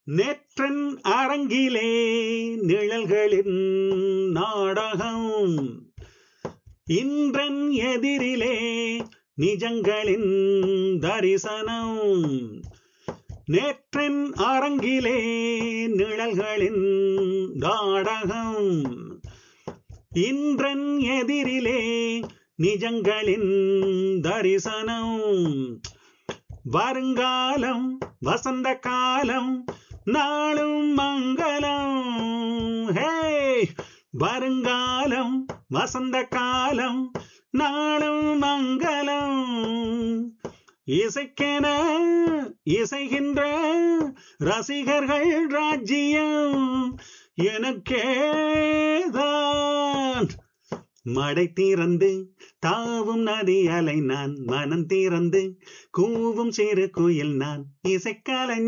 நேற்றன் அரங்கிலே நிழல்களின் நாடகம் இன்றன் எதிரிலே நிஜங்களின் தரிசனம் நேற்றின் அரங்கிலே நிழல்களின் நாடகம் இன்றன் எதிரிலே நிஜங்களின் தரிசனம் வருங்காலம் வசந்த காலம் நாளும் மங்களம் ஹே வருங்காலம் வசந்த காலம் நாளும் மங்களம் இசைக்கென இசைகின்ற ரசிகர்கள் ராஜ்யம் எனக்கேதான் மடை திறந்து தாவும் நதி அலை நான் மனம் திறந்து கூவும் சிறு குயில் நான் இசைக்கலை